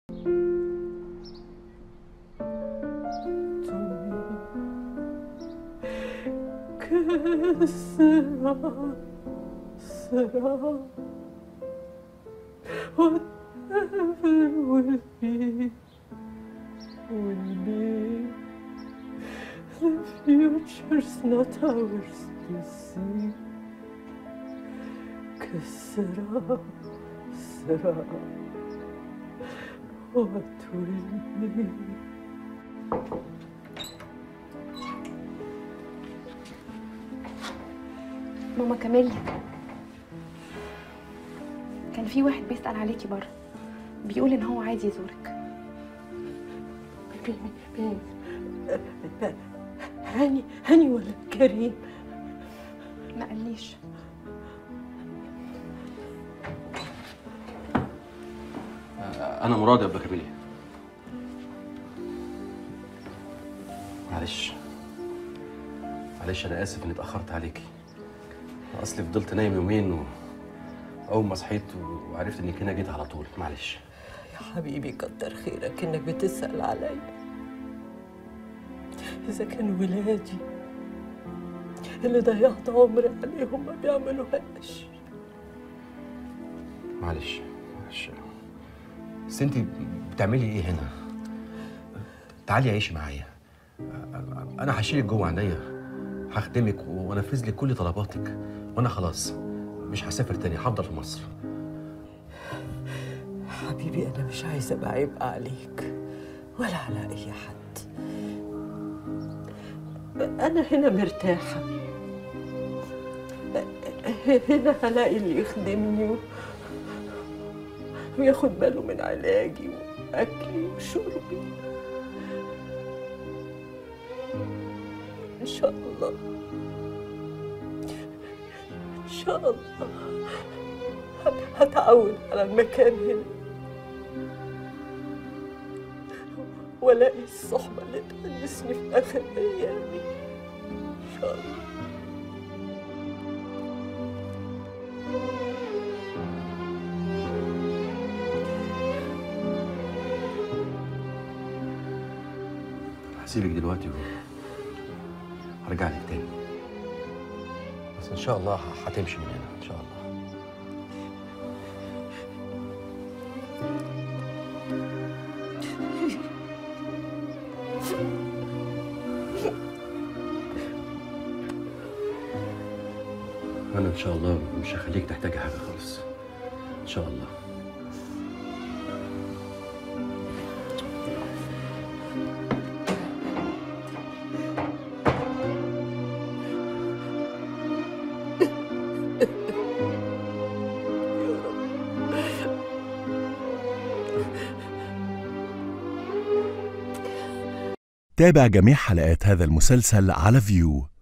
كسرى سرى whatever will be will be the future's not ours to see كسرى سرى what will be ماما كاميليا كان في واحد بيسأل عليكي بره بيقول ان هو عايز يزورك مين مين هاني هاني ولا كريم ما قاليش انا مراد يا ابو كاميليا معلش معلش انا اسف اني اتاخرت عليكي أنا اصلي فضلت نايم يومين و... اول ما صحيت وعرفت انك هنا جيت على طول معلش يا حبيبي كتر خيرك انك بتسأل عليا اذا كان ولادي اللي ضيعت عمري عليهم ما بيعملوهاش معلش معلش بس انت بتعملي ايه هنا تعالي عيشي معايا انا هشيلك جوه عينيا هخدمك وانفذ لك كل طلباتك وانا خلاص مش هسافر تاني هفضل في مصر حبيبي انا مش عايزه ابقى عبء عليك ولا على اي حد انا هنا مرتاحه هنا هلاقي اللي يخدمني و- وياخد باله من علاجي واكلي وشربي ان شاء الله ان شاء الله هت- هتعود على المكان هنا والاقي الصحبه اللي تونسني في اخر ايامي ان شاء الله هسيبك دلوقتي وهرجع لك تاني بس ان شاء الله ه- هتمشي من هنا ان شاء الله انا ان شاء الله مش هخليك تحتاجي حاجه خالص ان شاء الله تابع جميع حلقات هذا المسلسل على فيو